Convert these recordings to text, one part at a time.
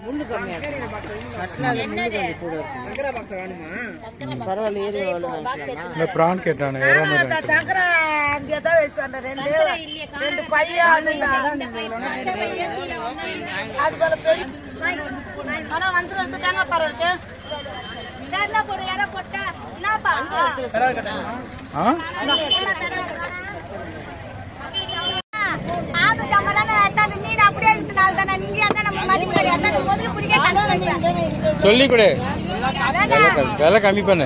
முள்ளு கம்மியா இருக்கு கட்டினால முள்ளு கொஞ்சம் கூட இருக்கு பரவாயில்ல ஏறி எவ்வளோ வாங்கிக்கலாமா இல்லை ப்ரான் கேட்டானு வேற மாதிரி சக்கரை அங்கே தான் வச்சுட்டு வந்தேன் ரெண்டு ரெண்டு பையன் அது போல பெரிய ஆனா வஞ்சிரம் இருக்கு தேங்காய் பாறை இருக்கு ஆ சொல்லி கொடு விலை க- விலை கம்மி பண்ணு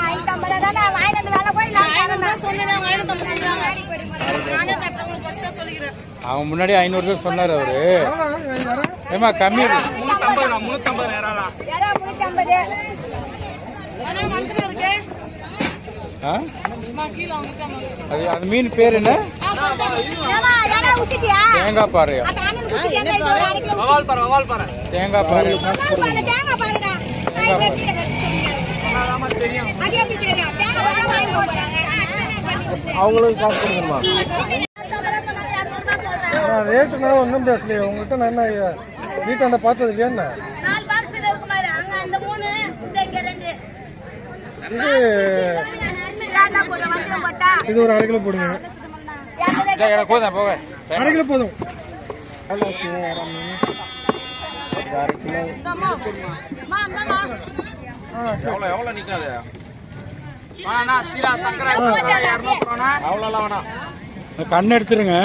சொன்னேன் வாங்கிட்டு நானே கட்டவங்க பச்சை சொல்லிக்கிறேன் அவன் முன்னாடி ஐநூறு பேர் சொன்னார் அவரு ஏமா கம்மி ஆனா வஞ்சிரம் இருக்கு ஆ அது அந்த மீன் பேர் என்ன தேங்காய் பாறையா தேங்காய் பாறை அவங்களுக்கு காசு கொடுக்கணுமா நான் ரேட்டு நான் ஒன்றும் பேசலையே உங்ககிட்ட நான் என்ன வீட்டாண்ட பார்த்தது இல்லையா என்ன நாலு பாக்ஸ்ல இருக்கு பாரு அங்க அந்த மூணு இந்த இங்க ரெண்டு இது லாட்டா போட வந்து போட்டா இது ஒரு அரை கிலோ போடுங்க போதும் போக அரை கிலோ போதும் எவ்வளோ எவ்வளோ நிற்காது அவ்வளோலாம் வேணாம் கண் எடுத்துருங்க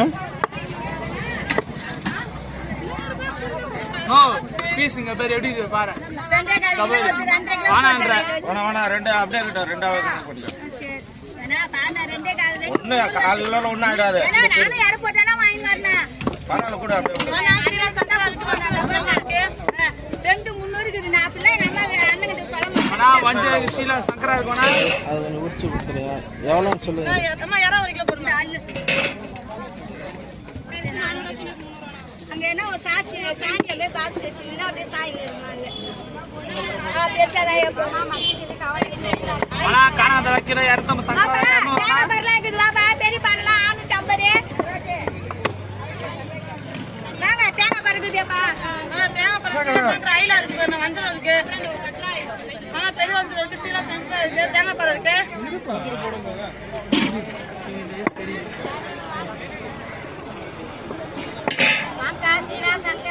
பீஸுங்க பேர் எப்படி இது பாரு ரெண்டே கால் கிலோ வந்து ரெண்டரை கிலோ வேணான்ற. போட்டா வேணாம் வேணாம் ரெண்டு அப்படியே இருக்கட்டும் ரெண்டாவது கொஞ்சம் சரி. வேணா, தாண்டா, ரெண்டே கால் ரெண்டு. ஒன்று கால் கிலோல ஒன்றும் ஆகிடாது வேணா, நானும் எடை போட்டேன்னா வாங்கி வரணும். பரவாயில்ல கூட அப்படியே விடு. வேணா, சீரா சந்தா கொடுத்து போனாங்க. அப்புறம் இருக்கு. ஆ, ரெண்டு முந்நூறு இருக்குது. நான் அப்படிலாம் எங்க அம்மா அண்ணன்கிட்ட சொல்ல மாட்டேன். ஆனா வஞ்சரம் ஸ்ரீலா சங்கரா இருக்கோனா அது கொஞ்சம் உரிச்சு கொடுத்துருங்க எவ்வளோன்னு சொல்லுங்க அம்மா யாரோ ஒரு கிலோ போடுங்க அல்லு. அங்க என்ன ஒரு சாட்சி சாண்டியல்ல பாக்ஸ் வச்சிருந்தா அப்படியே சாய் இருந்தாங்க அப்படியே சரி போமா மக்களுக்கு கவலை இல்லை ஆனா காணாத வைக்கிற இரநூத்தம்பது சங்கரா இரநூறு தேங்காய் பரலாம் இருக்குது வாப்பா பெரிய பரலாம் ஆறுநூத்தி ஐம்பது வாங்க தேங்காய் பறக்குதேப்பா ஆ, தேங்காய் பாறை ஸ்ரீலா சென்டர் ஐலா இருக்கு பாருங்க, வஞ்சிரம் இருக்கு ஆ பெரிய வஞ்சிரம் இருக்கு ஸ்ரீலா சென்டர் இருக்கு தேங்காய் பாறை இருக்கு வாங்கா சீரா சங்க